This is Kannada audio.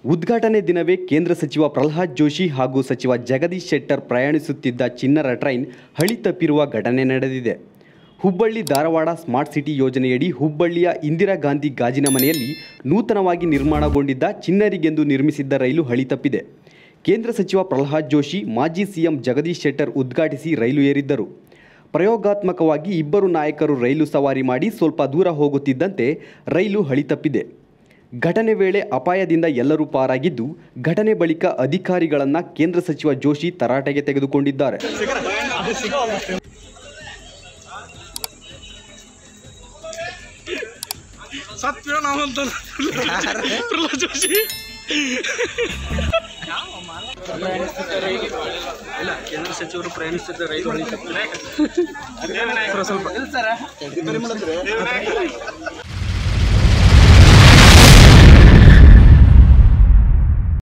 ಉದ್ಘಾಟನೆ ದಿನವೇ ಕೇಂದ್ರ ಸಚಿವ ಪ್ರಹ್ಲಾದ್ ಜೋಶಿ ಹಾಗೂ ಸಚಿವ ಜಗದೀಶ್ ಶೆಟ್ಟರ್ ಪ್ರಯಾಣಿಸುತ್ತಿದ್ದ ಚಿನ್ನರ ಟ್ರೈನ್ ಹಳಿ ತಪ್ಪಿರುವ ಘಟನೆ ನಡೆದಿದೆ ಹುಬ್ಬಳ್ಳಿ ಧಾರವಾಡ ಸ್ಮಾರ್ಟ್ ಸಿಟಿ ಯೋಜನೆಯಡಿ ಹುಬ್ಬಳ್ಳಿಯ ಇಂದಿರಾ ಗಾಂಧಿ ಗಾಜಿನ ಮನೆಯಲ್ಲಿ ನೂತನವಾಗಿ ನಿರ್ಮಾಣಗೊಂಡಿದ್ದ ಚಿನ್ನರಿಗೆಂದು ನಿರ್ಮಿಸಿದ್ದ ರೈಲು ಹಳಿ ತಪ್ಪಿದೆ ಕೇಂದ್ರ ಸಚಿವ ಪ್ರಹ್ಲಾದ್ ಜೋಶಿ ಮಾಜಿ ಸಿಎಂ ಜಗದೀಶ್ ಶೆಟ್ಟರ್ ಉದ್ಘಾಟಿಸಿ ರೈಲು ಏರಿದ್ದರು ಪ್ರಯೋಗಾತ್ಮಕವಾಗಿ ಇಬ್ಬರು ನಾಯಕರು ರೈಲು ಸವಾರಿ ಮಾಡಿ ಸ್ವಲ್ಪ ದೂರ ಹೋಗುತ್ತಿದ್ದಂತೆ ರೈಲು ಹಳಿ ತಪ್ಪಿದೆ ಘಟನೆ ವೇಳೆ ಅಪಾಯದಿಂದ ಎಲ್ಲರೂ ಪಾರಾಗಿದ್ದು ಘಟನೆ ಬಳಿಕ ಅಧಿಕಾರಿಗಳನ್ನ ಕೇಂದ್ರ ಸಚಿವ ಜೋಶಿ ತರಾಟೆಗೆ ತೆಗೆದುಕೊಂಡಿದ್ದಾರೆ ಸತ್ಯ ನಾವಂತ ಪ್ರಹ್ಲಾದ್ ಜೋಶಿ ಇಲ್ಲ ಕೇಂದ್ರ ಸಚಿವರು ಪ್ರಯಾಣಿಸುತ್ತಿದ್ದ ರೈಲು ಹಳಿ ತಪ್ಪಿದೆ ಸ್ವಲ್ಪ